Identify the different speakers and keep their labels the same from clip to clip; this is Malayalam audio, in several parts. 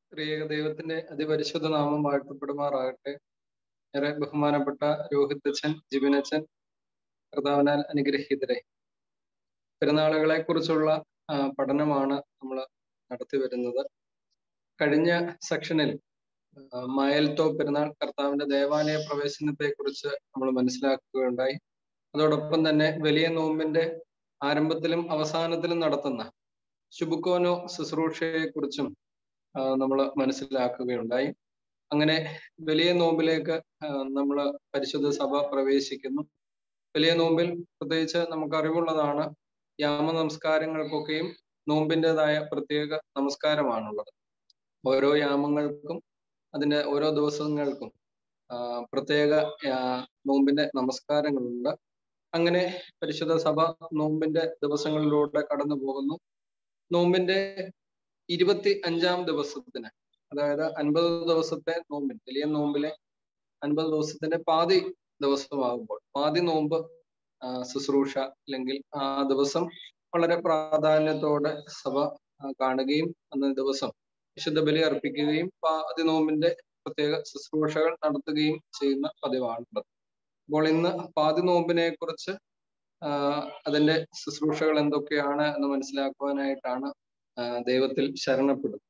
Speaker 1: ത്രിയേക ദൈവത്തിന്റെ അതിപരിശുദ്ധ നാമം വാഴ്ത്തപ്പെടുമാറാകട്ടെ ഏറെ ബഹുമാനപ്പെട്ട രോഹിതച്ഛൻ ജിബിനച്ഛൻ കർത്താവിനാൽ അനുഗ്രഹീതരെ പെരുന്നാളുകളെ കുറിച്ചുള്ള പഠനമാണ് നമ്മൾ നടത്തി വരുന്നത് കഴിഞ്ഞ സെക്ഷനിൽ മായൽത്തോ പെരുന്നാൾ കർത്താവിന്റെ ദേവാലയ പ്രവേശനത്തെ കുറിച്ച് നമ്മൾ മനസ്സിലാക്കുകയുണ്ടായി അതോടൊപ്പം തന്നെ വലിയ നോമ്പിന്റെ ആരംഭത്തിലും അവസാനത്തിലും നടത്തുന്ന ശുബുക്കോനോ ശുശ്രൂഷയെ കുറിച്ചും നമ്മൾ മനസ്സിലാക്കുകയുണ്ടായി അങ്ങനെ വലിയ നോമ്പിലേക്ക് നമ്മൾ പരിശുദ്ധ സഭ പ്രവേശിക്കുന്നു വലിയ നോമ്പിൽ പ്രത്യേകിച്ച് നമുക്ക് അറിവുള്ളതാണ് യാമ നമസ്കാരങ്ങൾക്കൊക്കെയും നോമ്പിൻ്റെതായ പ്രത്യേക നമസ്കാരമാണുള്ളത് ഓരോ യാമങ്ങൾക്കും അതിന്റെ ഓരോ ദിവസങ്ങൾക്കും പ്രത്യേക നോമ്പിന്റെ നമസ്കാരങ്ങളുണ്ട് അങ്ങനെ പരിശുദ്ധ സഭ നോമ്പിന്റെ ദിവസങ്ങളിലൂടെ കടന്നു പോകുന്നു നോമ്പിന്റെ ഇരുപത്തി അഞ്ചാം ദിവസത്തിന് അതായത് അൻപത് ദിവസത്തെ നോമ്പിൽ വലിയ നോമ്പിലെ അൻപത് ദിവസത്തിന്റെ പാതി ദിവസമാകുമ്പോൾ പാതി നോമ്പ് ശുശ്രൂഷ അല്ലെങ്കിൽ ആ ദിവസം വളരെ പ്രാധാന്യത്തോടെ സഭ കാണുകയും അന്ന് ദിവസം വിശുദ്ധ ബലി അർപ്പിക്കുകയും പാതി നോമ്പിന്റെ പ്രത്യേക ശുശ്രൂഷകൾ നടത്തുകയും ചെയ്യുന്ന പതിവാണുള്ളത് അപ്പോൾ ഇന്ന് പാതി നോമ്പിനെ കുറിച്ച് അതിന്റെ ശുശ്രൂഷകൾ എന്തൊക്കെയാണ് എന്ന് മനസ്സിലാക്കുവാനായിട്ടാണ് ദൈവത്തിൽ ശരണപ്പെടുന്നത്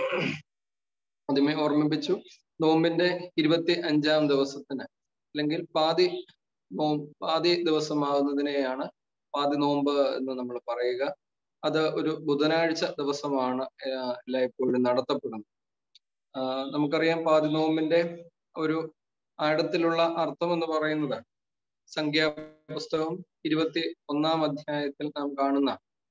Speaker 1: ആദ്യമേ ഓർമ്മിപ്പിച്ചു നോമ്പിന്റെ ഇരുപത്തി അഞ്ചാം ദിവസത്തിന് അല്ലെങ്കിൽ പാതി നോ പാതി ദിവസമാകുന്നതിനെയാണ് പാതി നോമ്പ് എന്ന് നമ്മൾ പറയുക അത് ഒരു ബുധനാഴ്ച ദിവസമാണ് എല്ലായ്പ്പോഴും നടത്തപ്പെടുന്നത് നമുക്കറിയാം പാതി നോമ്പിന്റെ ഒരു ആഴത്തിലുള്ള അർത്ഥം എന്ന് പറയുന്നത് സംഖ്യാപുസ്തകം ഇരുപത്തി ഒന്നാം അധ്യായത്തിൽ നാം കാണുന്ന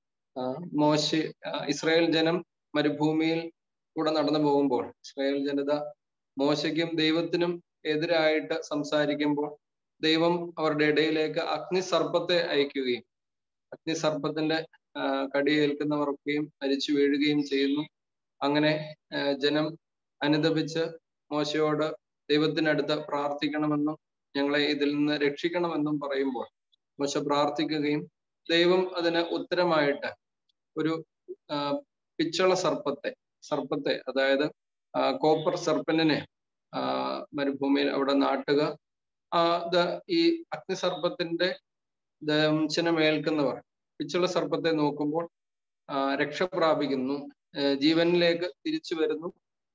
Speaker 1: മോശ ഇസ്രായേൽ ജനം മരുഭൂമിയിൽ കൂടെ നടന്നു പോകുമ്പോൾ ഇസ്രായേൽ ജനത മോശയ്ക്കും ദൈവത്തിനും എതിരായിട്ട് സംസാരിക്കുമ്പോൾ ദൈവം അവരുടെ ഇടയിലേക്ക് അഗ്നിസർപ്പത്തെ അയക്കുകയും അഗ്നിസർപ്പത്തിന്റെ കടിയേൽക്കുന്നവർക്കെയും മരിച്ചു വീഴുകയും ചെയ്യുന്നു അങ്ങനെ ജനം അനുദപിച്ച് മോശയോട് ദൈവത്തിനടുത്ത് പ്രാർത്ഥിക്കണമെന്നും ഞങ്ങളെ ഇതിൽ നിന്ന് രക്ഷിക്കണമെന്നും പറയുമ്പോൾ മോശ പ്രാർത്ഥിക്കുകയും ദൈവം അതിന് ഉത്തരമായിട്ട് ഒരു പിച്ചള സർപ്പത്തെ സർപ്പത്തെ അതായത് കോപ്പർ സർപ്പന്റിനെ മരുഭൂമിയിൽ അവിടെ നാട്ടുക അത് ഈ അഗ്നിസർപ്പത്തിന്റെ ദംശനമേൽക്കുന്നവർ പിച്ചള സർപ്പത്തെ നോക്കുമ്പോൾ രക്ഷ പ്രാപിക്കുന്നു ജീവനിലേക്ക് തിരിച്ചു വരുന്നു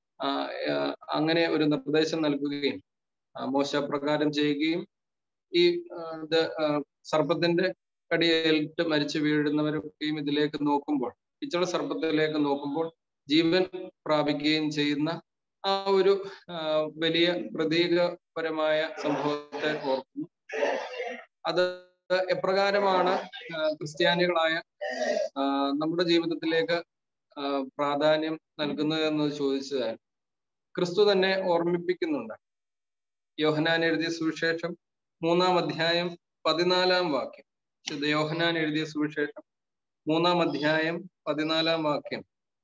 Speaker 1: അങ്ങനെ ഒരു നിർദ്ദേശം നൽകുകയും മോശ പ്രകാരം ചെയ്യുകയും ഈ സർപ്പത്തിന്റെ കടിയേൽറ്റ് മരിച്ചു വീഴുന്നവരൊക്കെയും ഇതിലേക്ക് നോക്കുമ്പോൾ പിച്ചള സർപ്പത്തിലേക്ക് നോക്കുമ്പോൾ ജീവൻ പ്രാപിക്കുകയും ചെയ്യുന്ന ആ ഒരു വലിയ പ്രതീകപരമായ സംഭവത്തെ ഓർക്കുന്നു അത് എപ്രകാരമാണ് ക്രിസ്ത്യാനികളായ നമ്മുടെ ജീവിതത്തിലേക്ക് പ്രാധാന്യം നൽകുന്നത് എന്ന് ചോദിച്ചാൽ ക്രിസ്തു തന്നെ ഓർമ്മിപ്പിക്കുന്നുണ്ട് യോഹനാൻ എഴുതിയ സുവിശേഷം മൂന്നാം അധ്യായം പതിനാലാം വാക്യം വിശുദ്ധ യോഹനാൻ എഴുതിയ സുവിശേഷം മൂന്നാം അധ്യായം പതിനാലാം വാക്യം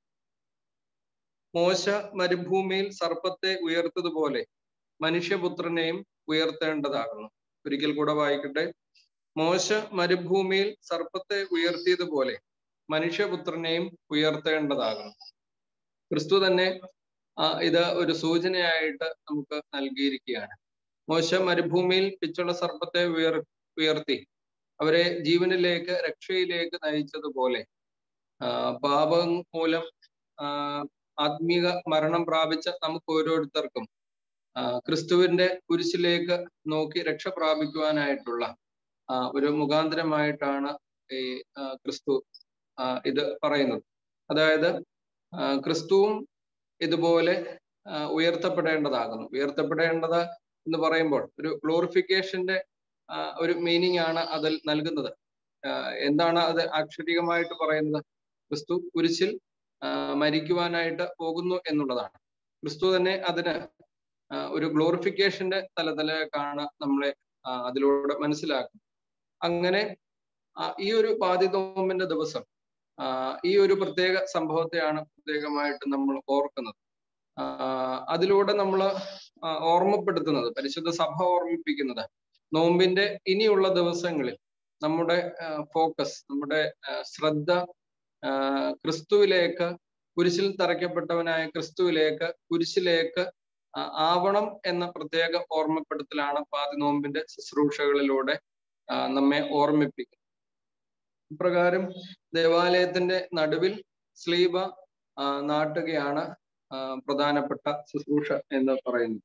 Speaker 1: മോശ മരുഭൂമിയിൽ സർപ്പത്തെ ഉയർത്തതുപോലെ മനുഷ്യപുത്രനെയും ഉയർത്തേണ്ടതാകുന്നു ഒരിക്കൽ കൂടെ വായിക്കട്ടെ മോശ മരുഭൂമിയിൽ സർപ്പത്തെ ഉയർത്തിയതുപോലെ മനുഷ്യപുത്രനെയും ഉയർത്തേണ്ടതാകുന്നു ക്രിസ്തു തന്നെ ഇത് ഒരു സൂചനയായിട്ട് നമുക്ക് നൽകിയിരിക്കുകയാണ് മോശ മരുഭൂമിയിൽ പിച്ചുള്ള സർപ്പത്തെ ഉയർ ഉയർത്തി അവരെ ജീവനിലേക്ക് രക്ഷയിലേക്ക് നയിച്ചതുപോലെ പാപം മൂലം ആത്മീക മരണം പ്രാപിച്ച നമുക്ക് ഓരോരുത്തർക്കും ക്രിസ്തുവിന്റെ കുരിശിലേക്ക് നോക്കി രക്ഷ പ്രാപിക്കുവാനായിട്ടുള്ള ഒരു മുഖാന്തരമായിട്ടാണ് ഈ ക്രിസ്തു ഇത് പറയുന്നത് അതായത് ക്രിസ്തുവും ഇതുപോലെ ഉയർത്തപ്പെടേണ്ടതാകുന്നു ഉയർത്തപ്പെടേണ്ടത് എന്ന് പറയുമ്പോൾ ഒരു ഗ്ലോറിഫിക്കേഷന്റെ ഒരു മീനിങ് ആണ് അതിൽ നൽകുന്നത് എന്താണ് അത് ആക്ഷരികമായിട്ട് പറയുന്നത് ക്രിസ്തു കുരിശിൽ മരിക്കുവാനായിട്ട് പോകുന്നു എന്നുള്ളതാണ് ക്രിസ്തു തന്നെ അതിന് ഒരു ഗ്ലോറിഫിക്കേഷന്റെ തലത്തിലേക്കാണ് നമ്മളെ അതിലൂടെ മനസ്സിലാക്കുന്നത് അങ്ങനെ ഈ ഒരു ബാധിതോമിന്റെ ദിവസം ഈ ഒരു പ്രത്യേക സംഭവത്തെയാണ് പ്രത്യേകമായിട്ട് നമ്മൾ ഓർക്കുന്നത് അതിലൂടെ നമ്മൾ ഓർമ്മപ്പെടുത്തുന്നത് പരിശുദ്ധ സഭ ഓർമ്മിപ്പിക്കുന്നത് നോമ്പിന്റെ ഇനിയുള്ള ദിവസങ്ങളിൽ നമ്മുടെ ഫോക്കസ് നമ്മുടെ ശ്രദ്ധ ക്രിസ്തുവിലേക്ക് കുരിശിൽ തറയ്ക്കപ്പെട്ടവനായ ക്രിസ്തുവിലേക്ക് കുരിശിലേക്ക് ആവണം എന്ന പ്രത്യേക ഓർമ്മപ്പെടുത്തലാണ് പാതി നോമ്പിന്റെ ശുശ്രൂഷകളിലൂടെ നമ്മെ ഓർമ്മിപ്പിക്കുന്നത് ഇപ്രകാരം ദേവാലയത്തിന്റെ നടുവിൽ സ്ലീബ നാട്ടുകയാണ് പ്രധാനപ്പെട്ട ശുശ്രൂഷ എന്ന് പറയുന്നത്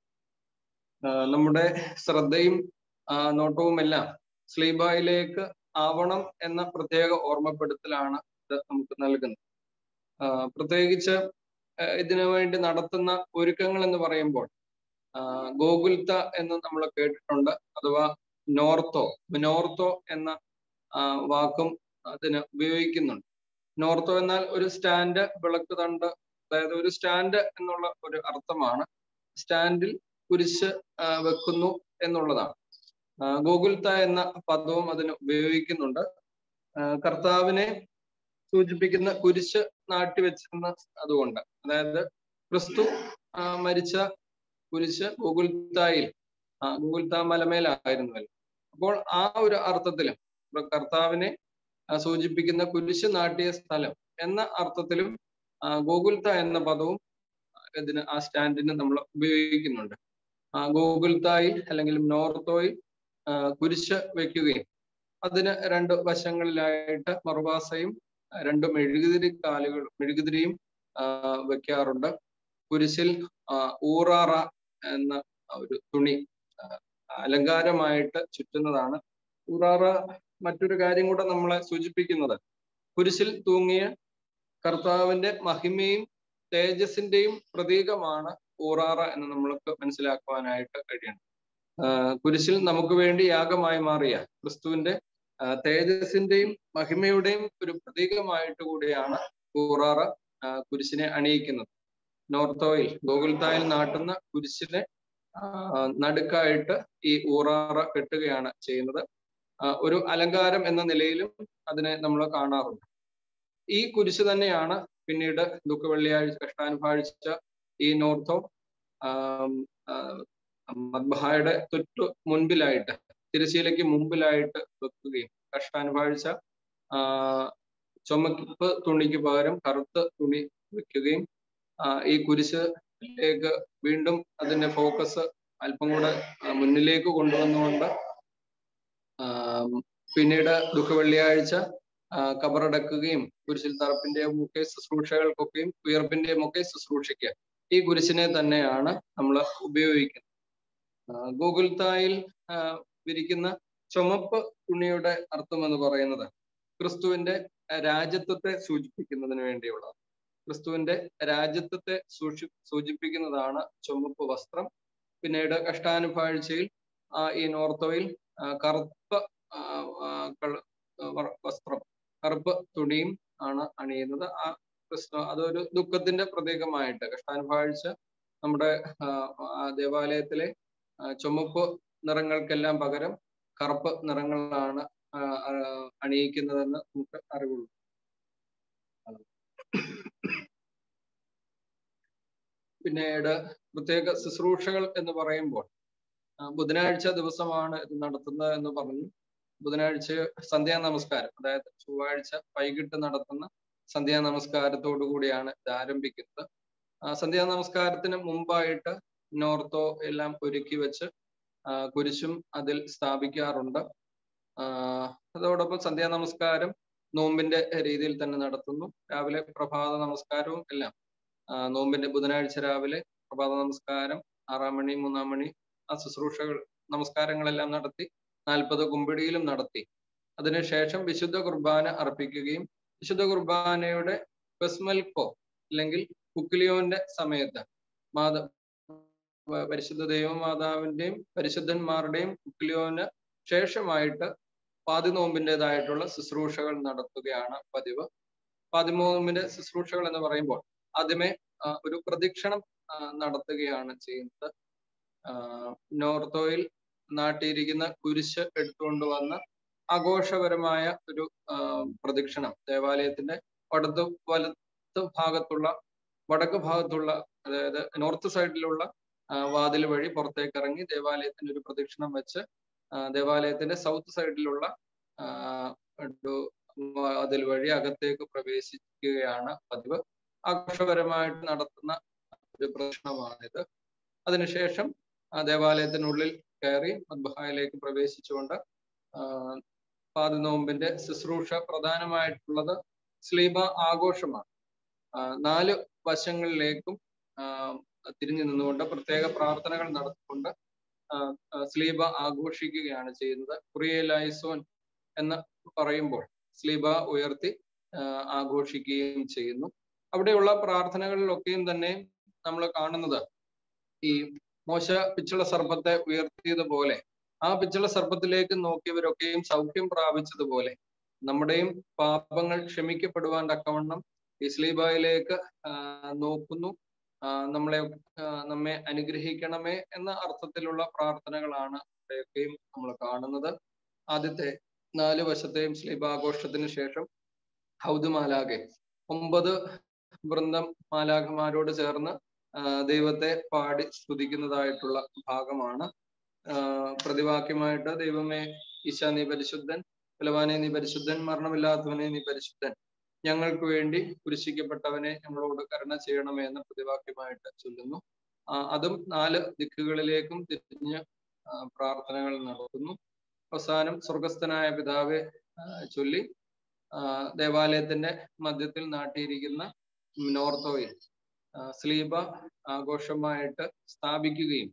Speaker 1: നമ്മുടെ ശ്രദ്ധയും നോട്ടവുമെല്ലാം സ്ലീബായിലേക്ക് ആവണം എന്ന പ്രത്യേക ഓർമ്മപ്പെടുത്തലാണ് ഇത് നമുക്ക് നൽകുന്നത് പ്രത്യേകിച്ച് ഇതിനു വേണ്ടി നടത്തുന്ന ഒരുക്കങ്ങൾ എന്ന് പറയുമ്പോൾ ഗോകുൽത്ത എന്ന് നമ്മൾ കേട്ടിട്ടുണ്ട് അഥവാ നോർത്തോ നോർത്തോ എന്ന വാക്കും അതിന് ഉപയോഗിക്കുന്നുണ്ട് നോർത്തോ എന്നാൽ ഒരു സ്റ്റാൻഡ് വിളക്ക് തണ്ട് അതായത് ഒരു സ്റ്റാൻഡ് എന്നുള്ള ഒരു അർത്ഥമാണ് സ്റ്റാൻഡിൽ കുരിശ് വെക്കുന്നു എന്നുള്ളതാണ് ഗോകുൽത്ത എന്ന പദവും അതിന് ഉപയോഗിക്കുന്നുണ്ട് കർത്താവിനെ സൂചിപ്പിക്കുന്ന കുരിശ് നാട്ടിവെച്ചിരുന്ന അതുകൊണ്ട് അതായത് ക്രിസ്തു മരിച്ച കുരിശ് ഗോകുൽത്തായിൽ ഗോകുൽത്ത മലമേലായിരുന്നുവല്ലോ അപ്പോൾ ആ ഒരു അർത്ഥത്തിലും കർത്താവിനെ സൂചിപ്പിക്കുന്ന കുരിശ് നാട്ടിയ സ്ഥലം എന്ന അർത്ഥത്തിലും ഗോകുൽത്ത എന്ന പദവും ഇതിന് ആ സ്റ്റാൻഡിന് നമ്മൾ ഉപയോഗിക്കുന്നുണ്ട് ഗോകുൽത്തായിൽ അല്ലെങ്കിൽ നോർത്തോയിൽ കുരിശ് വെക്കുകയും അതിന് രണ്ട് വശങ്ങളിലായിട്ട് മറുഭാസയും രണ്ട് മെഴുകുതിരി കാലുകൾ മെഴുകുതിരിയും വെക്കാറുണ്ട് കുരിശിൽ ഊറാറ എന്ന ഒരു തുണി അലങ്കാരമായിട്ട് ചുറ്റുന്നതാണ് ഊറാറ മറ്റൊരു കാര്യം കൂടെ നമ്മളെ സൂചിപ്പിക്കുന്നത് കുരിശിൽ തൂങ്ങിയ കർത്താവിന്റെ മഹിമയും തേജസിന്റെയും പ്രതീകമാണ് ഊറാറ എന്ന് നമ്മൾക്ക് മനസ്സിലാക്കുവാനായിട്ട് കഴിയണം കുരിശിൽ നമുക്ക് വേണ്ടി യാഗമായി മാറിയ ക്രിസ്തുവിന്റെ തേജസിന്റെയും മഹിമയുടെയും ഒരു പ്രതീകമായിട്ട് കൂടിയാണ് ഊറാറ കുരിശിനെ അണിയിക്കുന്നത് നോർത്തോയിൽ ഗോകുൽത്തായിൽ നാട്ടുന്ന കുരിശിനെ നടുക്കായിട്ട് ഈ ഊറാറ കെട്ടുകയാണ് ചെയ്യുന്നത് ഒരു അലങ്കാരം എന്ന നിലയിലും അതിനെ നമ്മൾ കാണാറുണ്ട് ഈ കുരിശ് തന്നെയാണ് പിന്നീട് ദുഃഖവെള്ളിയാഴ്ച കഷ്ടാനുഭാഴ്ച ഈ നോർത്തോ മദ്ബഹായുടെ തൊട്ടു മുൻപിലായിട്ട് തിരശ്ശീലയ്ക്ക് മുമ്പിലായിട്ട് വെക്കുകയും കഷ്ടാനുഭാഴ്ച ചുമപ്പ് തുണിക്ക് പകരം കറുത്ത തുണി വെക്കുകയും ഈ കുരിശിലേക്ക് വീണ്ടും അതിന്റെ ഫോക്കസ് അല്പം കൂടെ മുന്നിലേക്ക് കൊണ്ടുവന്നുകൊണ്ട് പിന്നീട് ദുഃഖവെള്ളിയാഴ്ച കബറടക്കുകയും കുരിശിൽ തറപ്പിന്റെയും ഒക്കെ ശുശ്രൂഷകൾക്കൊക്കെയും ഉയർപ്പിന്റെയും ഒക്കെ ശുശ്രൂഷയ്ക്ക് ഈ കുരിശിനെ തന്നെയാണ് നമ്മൾ ഉപയോഗിക്കുന്നത് ഗൂഗിൾത്തായിൽ വിരിക്കുന്ന ചുമപ്പ് തുണിയുടെ അർത്ഥം എന്ന് പറയുന്നത് ക്രിസ്തുവിന്റെ രാജ്യത്വത്തെ സൂചിപ്പിക്കുന്നതിന് വേണ്ടിയുള്ളത് ക്രിസ്തുവിന്റെ രാജ്യത്വത്തെ സൂക്ഷി സൂചിപ്പിക്കുന്നതാണ് ചുമപ്പ് വസ്ത്രം പിന്നീട് കഷ്ടാനുഭാഴ്ചയിൽ ഈ നോർത്തോയിൽ കറുപ്പ് വസ്ത്രം കറുപ്പ് തുണിയും ആണ് അണിയുന്നത് ആ ക്രിസ്തു അതൊരു ദുഃഖത്തിന്റെ പ്രതീകമായിട്ട് കഷ്ടാനുഭാഴ്ച നമ്മുടെ ദേവാലയത്തിലെ ചുമപ്പ് നിറങ്ങൾക്കെല്ലാം പകരം കറുപ്പ് നിറങ്ങളാണ് അണിയിക്കുന്നതെന്ന് നമുക്ക് അറിവുള്ളൂ പിന്നീട് പ്രത്യേക ശുശ്രൂഷകൾ എന്ന് പറയുമ്പോൾ ബുധനാഴ്ച ദിവസമാണ് ഇത് നടത്തുന്നത് എന്ന് പറഞ്ഞു ബുധനാഴ്ച സന്ധ്യാ നമസ്കാരം അതായത് ചൊവ്വാഴ്ച വൈകിട്ട് നടത്തുന്ന സന്ധ്യാ നമസ്കാരത്തോടു കൂടിയാണ് ഇത് ആരംഭിക്കുന്നത് സന്ധ്യാ നമസ്കാരത്തിന് മുമ്പായിട്ട് നോർത്തോ എല്ലാം ഒരുക്കി വെച്ച് കുരിശും അതിൽ സ്ഥാപിക്കാറുണ്ട് അതോടൊപ്പം സന്ധ്യാ നമസ്കാരം നോമ്പിന്റെ രീതിയിൽ തന്നെ നടത്തുന്നു രാവിലെ പ്രഭാത നമസ്കാരവും എല്ലാം നോമ്പിന്റെ ബുധനാഴ്ച രാവിലെ പ്രഭാത നമസ്കാരം ആറാം മണി മൂന്നാം മണി ആ ശുശ്രൂഷകൾ നമസ്കാരങ്ങളെല്ലാം നടത്തി നാൽപ്പത് കുമ്പിടിയിലും നടത്തി അതിനുശേഷം വിശുദ്ധ കുർബാന അർപ്പിക്കുകയും വിശുദ്ധ കുർബാനയുടെ ബസ്മൽക്കോ അല്ലെങ്കിൽ കുക്കിലിയോന്റെ സമയത്ത് മാത പരിശുദ്ധ ദൈവമാതാവിന്റെയും പരിശുദ്ധന്മാരുടെയും കുക്കിലിയോന് ശേഷമായിട്ട് പാതിനോമ്പിൻ്റെതായിട്ടുള്ള ശുശ്രൂഷകൾ നടത്തുകയാണ് പതിവ് പാതിനോമ്പിന്റെ ശുശ്രൂഷകൾ എന്ന് പറയുമ്പോൾ ആദ്യമേ ഒരു പ്രദക്ഷിണം നടത്തുകയാണ് ചെയ്യുന്നത് നോർത്തോയിൽ നാട്ടിയിരിക്കുന്ന കുരിശ് എടുത്തുകൊണ്ട് വന്ന് ആഘോഷപരമായ ഒരു പ്രദക്ഷിണം ദേവാലയത്തിന്റെ വടത്ത് വലത്ത് ഭാഗത്തുള്ള വടക്ക് ഭാഗത്തുള്ള അതായത് നോർത്ത് സൈഡിലുള്ള വാതിൽ വഴി പുറത്തേക്ക് ഇറങ്ങി ദേവാലയത്തിന്റെ ഒരു പ്രദക്ഷിണം വെച്ച് ദേവാലയത്തിന്റെ സൗത്ത് സൈഡിലുള്ള ഒരു വാതിൽ വഴി അകത്തേക്ക് പ്രവേശിക്കുകയാണ് പതിവ് ആഘോഷപരമായിട്ട് നടത്തുന്ന ഒരു പ്രശ്നമാണിത് അതിനുശേഷം ആ ദേവാലയത്തിനുള്ളിൽ കയറി മദ്ബഹായിലേക്ക് പ്രവേശിച്ചുകൊണ്ട് പാതിനോമ്പിന്റെ ശുശ്രൂഷ പ്രധാനമായിട്ടുള്ളത് സ്ലീബ ആഘോഷമാണ് നാല് വശങ്ങളിലേക്കും തിരിഞ്ഞു നിന്നുകൊണ്ട് പ്രത്യേക പ്രാർത്ഥനകൾ നടത്തിക്കൊണ്ട് സ്ലീബ ആഘോഷിക്കുകയാണ് ചെയ്യുന്നത് കുറിയലൈസോൻ എന്ന് പറയുമ്പോൾ സ്ലീബ ഉയർത്തി ആഘോഷിക്കുകയും ചെയ്യുന്നു അവിടെയുള്ള പ്രാർത്ഥനകളിലൊക്കെയും തന്നെ നമ്മൾ കാണുന്നത് ഈ മോശ പിച്ചള സർപ്പത്തെ ഉയർത്തിയതുപോലെ ആ പിച്ചള സർപ്പത്തിലേക്ക് നോക്കിയവരൊക്കെയും സൗഖ്യം പ്രാപിച്ചതുപോലെ നമ്മുടെയും പാപങ്ങൾ ക്ഷമിക്കപ്പെടുവാൻ തക്കവണ്ണം ഇസ്ലീബായിലേക്ക് നോക്കുന്നു നമ്മളെ നമ്മെ അനുഗ്രഹിക്കണമേ എന്ന അർത്ഥത്തിലുള്ള പ്രാർത്ഥനകളാണ് ഇവിടെയൊക്കെയും നമ്മൾ കാണുന്നത് ആദ്യത്തെ നാല് വശത്തെയും സ്ലീബാഘോഷത്തിന് ശേഷം ഹൗദ് മാലാകെ ഒമ്പത് വൃന്ദം മാലാഖമാരോട് ചേർന്ന് ദൈവത്തെ പാടി സ്തുതിക്കുന്നതായിട്ടുള്ള ഭാഗമാണ് പ്രതിവാക്യമായിട്ട് ദൈവമേ ഈശാ നീ പരിശുദ്ധൻ ബലവാനെ നീ പരിശുദ്ധൻ മരണമില്ലാത്തവനെ നീ പരിശുദ്ധൻ ഞങ്ങൾക്ക് വേണ്ടി കുരിശിക്കപ്പെട്ടവനെ ഞങ്ങളോട് കരുണ ചെയ്യണമേ എന്ന് പ്രതിവാക്യമായിട്ട് ചൊല്ലുന്നു അതും നാല് ദിക്കുകളിലേക്കും തിരിഞ്ഞ് പ്രാർത്ഥനകൾ നടത്തുന്നു അവസാനം സ്വർഗസ്ഥനായ പിതാവെ ചൊല്ലി ദേവാലയത്തിന്റെ മധ്യത്തിൽ നാട്ടിയിരിക്കുന്ന നോർത്തോയിൽ സ്ലീബ ആഘോഷമായിട്ട് സ്ഥാപിക്കുകയും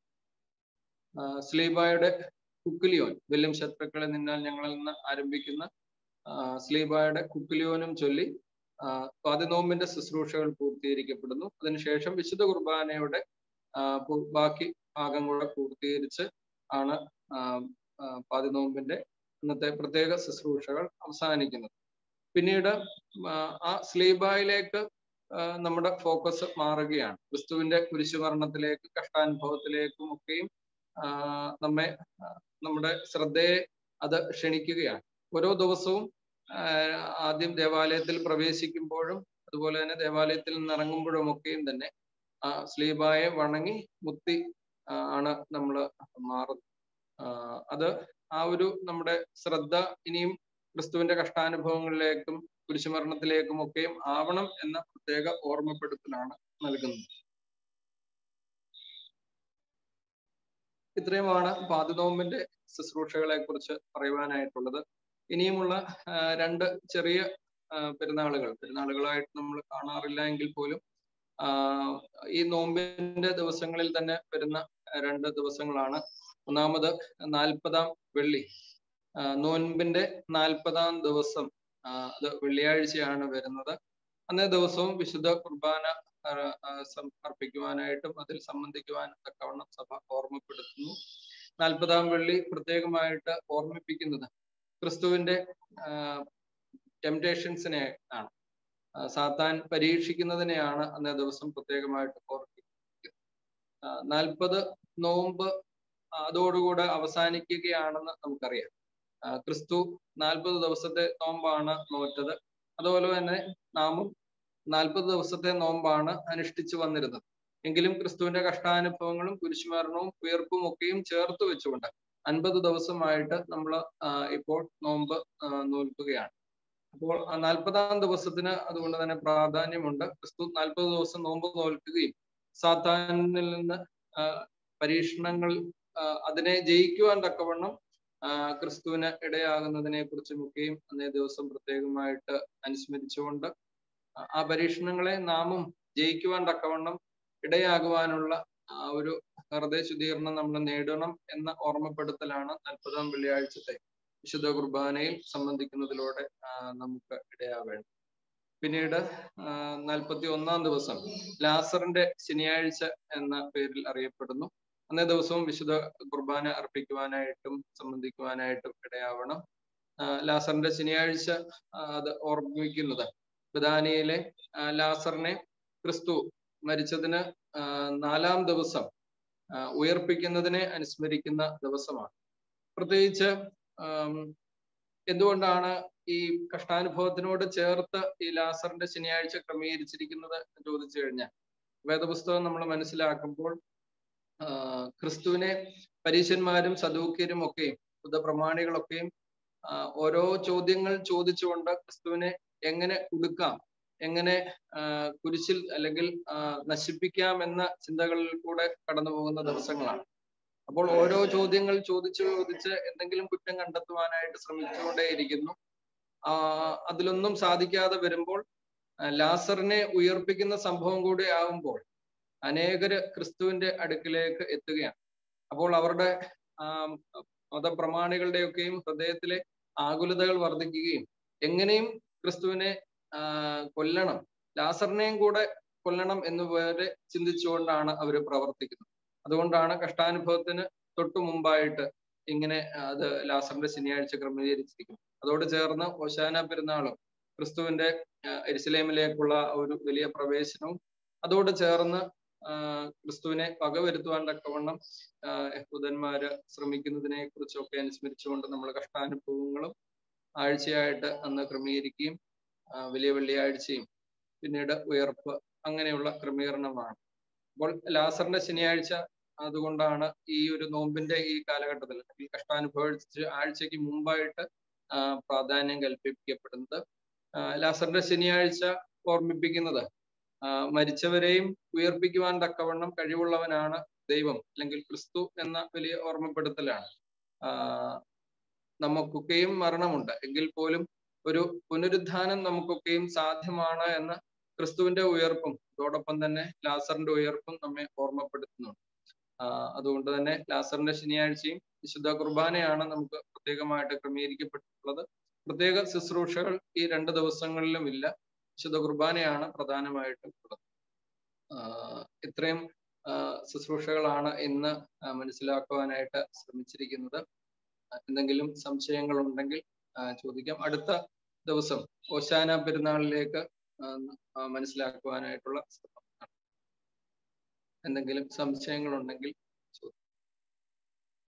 Speaker 1: സ്ലീബായുടെ കുക്കുലിയോൻ വെല്ലും ശത്രുക്കളെ നിന്നാൽ ഞങ്ങളിൽ നിന്ന് ആരംഭിക്കുന്ന സ്ലീബായുടെ കുക്കുലിയോനും ചൊല്ലി പാതിനോമ്പിന്റെ ശുശ്രൂഷകൾ പൂർത്തീകരിക്കപ്പെടുന്നു അതിനുശേഷം വിശുദ്ധ കുർബാനയുടെ ബാക്കി ഭാഗം കൂടെ പൂർത്തീകരിച്ച് ആണ് പാതിനോമ്പിന്റെ ഇന്നത്തെ പ്രത്യേക ശുശ്രൂഷകൾ അവസാനിക്കുന്നത് പിന്നീട് ആ സ്ലീബായിലേക്ക് നമ്മുടെ ഫോക്കസ് മാറുകയാണ് ക്രിസ്തുവിന്റെ കുരിശുമരണത്തിലേക്ക് കഷ്ടാനുഭവത്തിലേക്കും ഒക്കെയും നമ്മെ നമ്മുടെ ശ്രദ്ധയെ അത് ക്ഷണിക്കുകയാണ് ഓരോ ദിവസവും ആദ്യം ദേവാലയത്തിൽ പ്രവേശിക്കുമ്പോഴും അതുപോലെ തന്നെ ദേവാലയത്തിൽ നിന്ന് ഇറങ്ങുമ്പോഴും ഒക്കെയും തന്നെ ആ സ്ലീബായെ വണങ്ങി മുത്തി ആണ് നമ്മൾ മാറുന്നത് അത് ആ ഒരു നമ്മുടെ ശ്രദ്ധ ഇനിയും ക്രിസ്തുവിന്റെ കഷ്ടാനുഭവങ്ങളിലേക്കും കുരിശുമരണത്തിലേക്കും ഒക്കെയും ആവണം എന്ന പ്രത്യേക ഓർമ്മപ്പെടുത്തലാണ് നൽകുന്നത് ഇത്രയുമാണ് പാതിനോമ്പിന്റെ ശുശ്രൂഷകളെ കുറിച്ച് പറയുവാനായിട്ടുള്ളത് ഇനിയുമുള്ള രണ്ട് ചെറിയ പെരുന്നാളുകൾ പെരുന്നാളുകളായിട്ട് നമ്മൾ കാണാറില്ല എങ്കിൽ പോലും ഈ നോമ്പിന്റെ ദിവസങ്ങളിൽ തന്നെ വരുന്ന രണ്ട് ദിവസങ്ങളാണ് ഒന്നാമത് നാൽപ്പതാം വെള്ളി നോൻപിന്റെ നാൽപ്പതാം ദിവസം അത് വെള്ളിയാഴ്ചയാണ് വരുന്നത് അന്നേ ദിവസവും വിശുദ്ധ കുർബാന അർപ്പിക്കുവാനായിട്ടും അതിൽ സംബന്ധിക്കുവാൻ തക്കവണ്ണം സഭ ഓർമ്മപ്പെടുത്തുന്നു നാൽപ്പതാം വെള്ളി പ്രത്യേകമായിട്ട് ഓർമ്മിപ്പിക്കുന്നത് ക്രിസ്തുവിന്റെ ടെംപ്ടേഷൻസിനെ ആണ് സാത്താൻ പരീക്ഷിക്കുന്നതിനെയാണ് അന്നേ ദിവസം പ്രത്യേകമായിട്ട് ഓർമ്മിപ്പിക്കുന്നത് നാൽപ്പത് നോമ്പ് അതോടുകൂടെ അവസാനിക്കുകയാണെന്ന് നമുക്കറിയാം ക്രിസ്തു നാൽപ്പത് ദിവസത്തെ നോമ്പാണ് നോറ്റത് അതുപോലെ തന്നെ നാമും നാൽപ്പത് ദിവസത്തെ നോമ്പാണ് അനുഷ്ഠിച്ചു വന്നിരുന്നത് എങ്കിലും ക്രിസ്തുവിന്റെ കഷ്ടാനുഭവങ്ങളും കുരിശുമരണവും ഉയർപ്പും ഒക്കെയും ചേർത്ത് വെച്ചുകൊണ്ട് അൻപത് ദിവസമായിട്ട് നമ്മൾ ഇപ്പോൾ നോമ്പ് നോൽക്കുകയാണ് അപ്പോൾ നാൽപ്പതാം ദിവസത്തിന് അതുകൊണ്ട് തന്നെ പ്രാധാന്യമുണ്ട് ക്രിസ്തു നാൽപ്പത് ദിവസം നോമ്പ് നോൽക്കുകയും സാത്താനിൽ നിന്ന് പരീക്ഷണങ്ങൾ അതിനെ ജയിക്കുവാൻ തക്കവണ്ണം ക്രിസ്തുവിന് ഇടയാകുന്നതിനെ കുറിച്ചുമൊക്കെയും അന്നേ ദിവസം പ്രത്യേകമായിട്ട് അനുസ്മരിച്ചുകൊണ്ട് ആ പരീക്ഷണങ്ങളെ നാമും ജയിക്കുവാൻ തക്കവണ്ണം ഇടയാകുവാനുള്ള ആ ഒരു ഹൃദയ ശുദ്ധീകരണം നമ്മൾ നേടണം എന്ന ഓർമ്മപ്പെടുത്തലാണ് നാൽപ്പതാം വെള്ളിയാഴ്ചത്തെ വിശുദ്ധ കുർബാനയിൽ സംബന്ധിക്കുന്നതിലൂടെ നമുക്ക് ഇടയാവേണ്ടത് പിന്നീട് നാൽപ്പത്തി ഒന്നാം ദിവസം ലാസറിന്റെ ശനിയാഴ്ച എന്ന പേരിൽ അറിയപ്പെടുന്നു അന്നേ ദിവസവും വിശുദ്ധ കുർബാന അർപ്പിക്കുവാനായിട്ടും സംബന്ധിക്കുവാനായിട്ടും ഇടയാവണം ലാസറിന്റെ ശനിയാഴ്ച അത് ഓർമ്മിക്കുന്നത് ബദാനിയിലെ ലാസറിനെ ക്രിസ്തു മരിച്ചതിന് നാലാം ദിവസം ഉയർപ്പിക്കുന്നതിനെ അനുസ്മരിക്കുന്ന ദിവസമാണ് പ്രത്യേകിച്ച് എന്തുകൊണ്ടാണ് ഈ കഷ്ടാനുഭവത്തിനോട് ചേർത്ത് ഈ ലാസറിന്റെ ശനിയാഴ്ച ക്രമീകരിച്ചിരിക്കുന്നത് എന്ന് ചോദിച്ചു കഴിഞ്ഞാൽ വേദപുസ്തകം നമ്മൾ മനസ്സിലാക്കുമ്പോൾ ക്രിസ്തുവിനെ പരീശന്മാരും സദൂക്യരും ഒക്കെയും ബുദ്ധപ്രമാണികളൊക്കെയും ഓരോ ചോദ്യങ്ങൾ ചോദിച്ചുകൊണ്ട് ക്രിസ്തുവിനെ എങ്ങനെ കുടുക്കാം എങ്ങനെ ആ, കുരിശിൽ അല്ലെങ്കിൽ ആ, നശിപ്പിക്കാം എന്ന ചിന്തകളിൽ കൂടെ കടന്നു പോകുന്ന ദിവസങ്ങളാണ് അപ്പോൾ ഓരോ ചോദ്യങ്ങൾ ചോദിച്ച് ചോദിച്ച് എന്തെങ്കിലും കുറ്റം കണ്ടെത്തുവാനായിട്ട് ശ്രമിച്ചുകൊണ്ടേയിരിക്കുന്നു ആ അതിലൊന്നും സാധിക്കാതെ വരുമ്പോൾ ആ, ലാസറിനെ ഉയർപ്പിക്കുന്ന സംഭവം കൂടി ആകുമ്പോൾ അനേകര് ക്രിസ്തുവിന്റെ അടുക്കിലേക്ക് എത്തുകയാണ് അപ്പോൾ അവരുടെ ആ മതപ്രമാണികളുടെയൊക്കെയും ഹൃദയത്തിലെ ആകുലതകൾ വർദ്ധിക്കുകയും എങ്ങനെയും ക്രിസ്തുവിനെ ആ, കൊല്ലണം ലാസറിനെയും കൂടെ കൊല്ലണം എന്ന് വരെ ചിന്തിച്ചുകൊണ്ടാണ് അവർ പ്രവർത്തിക്കുന്നത് അതുകൊണ്ടാണ് കഷ്ടാനുഭവത്തിന് തൊട്ടു മുമ്പായിട്ട് ഇങ്ങനെ അത് ലാസറിന്റെ ശനിയാഴ്ച ക്രമീകരിച്ചിരിക്കുന്നത് അതോട് ചേർന്ന് ഓശാന പെരുന്നാളും ക്രിസ്തുവിന്റെ ആ, എരുസലേമിലേക്കുള്ള ഒരു വലിയ പ്രവേശനവും അതോട് ചേർന്ന് ആ, ക്രിസ്തുവിനെ വകവരുത്തുവാൻ തക്കവണ്ണം ആ, യഹൂദന്മാര് ശ്രമിക്കുന്നതിനെ കുറിച്ചൊക്കെ അനുസ്മരിച്ചുകൊണ്ട് നമ്മൾ കഷ്ടാനുഭവങ്ങളും ആഴ്ചയായിട്ട് അന്ന് ക്രമീകരിക്കുകയും ആ, വലിയ വെള്ളിയാഴ്ചയും പിന്നീട് ഉയർപ്പ് അങ്ങനെയുള്ള ക്രമീകരണമാണ് അപ്പോൾ ലാസറിന്റെ ശനിയാഴ്ച അതുകൊണ്ടാണ് ഈ ഒരു നോമ്പിന്റെ ഈ കാലഘട്ടത്തിൽ ഈ കഷ്ടാനുഭവിച്ച് ആഴ്ചയ്ക്ക് മുമ്പായിട്ട് ആ, പ്രാധാന്യം കൽപ്പിക്കപ്പെടുന്നത് ആ, ലാസറിന്റെ ശനിയാഴ്ച ഓർമ്മിപ്പിക്കുന്നത് ആ, മരിച്ചവരെയും ഉയർപ്പിക്കുവാൻ തക്കവണ്ണം കഴിവുള്ളവനാണ് ദൈവം അല്ലെങ്കിൽ ക്രിസ്തു എന്ന വലിയ ഓർമ്മപ്പെടുത്തലാണ് ആ, നമുക്കൊക്കെയും മരണമുണ്ട് എങ്കിൽ പോലും ഒരു പുനരുദ്ധാനം നമുക്കൊക്കെയും സാധ്യമാണ് എന്ന് ക്രിസ്തുവിന്റെ ഉയർപ്പും അതോടൊപ്പം തന്നെ ലാസറിന്റെ ഉയർപ്പും നമ്മെ ഓർമ്മപ്പെടുത്തുന്നുണ്ട് ആ, അതുകൊണ്ട് തന്നെ ലാസറിന്റെ ശനിയാഴ്ചയും വിശുദ്ധ കുർബാനയാണ് നമുക്ക് പ്രത്യേകമായിട്ട് ക്രമീകരിക്കപ്പെട്ടിട്ടുള്ളത് പ്രത്യേക ശുശ്രൂഷകൾ ഈ രണ്ട് ദിവസങ്ങളിലും ഇല്ല വിശുദ്ധ കുർബാനയാണ് പ്രധാനമായിട്ടും ഉള്ളത് ആ, ഇത്രയും ആ, ശുശ്രൂഷകളാണ് ഇന്ന് ആ, മനസ്സിലാക്കുവാനായിട്ട് ശ്രമിച്ചിരിക്കുന്നത് എന്തെങ്കിലും സംശയങ്ങൾ ഉണ്ടെങ്കിൽ ആ, ചോദിക്കാം അടുത്ത ദിവസം ഓശാന പെരുന്നാളിലേക്ക് ആ, ആ, മനസ്സിലാക്കുവാനായിട്ടുള്ള ശ്രമം നടത്താം. എന്തെങ്കിലും സംശയങ്ങൾ ഉണ്ടെങ്കിൽ ചോദിക്കാം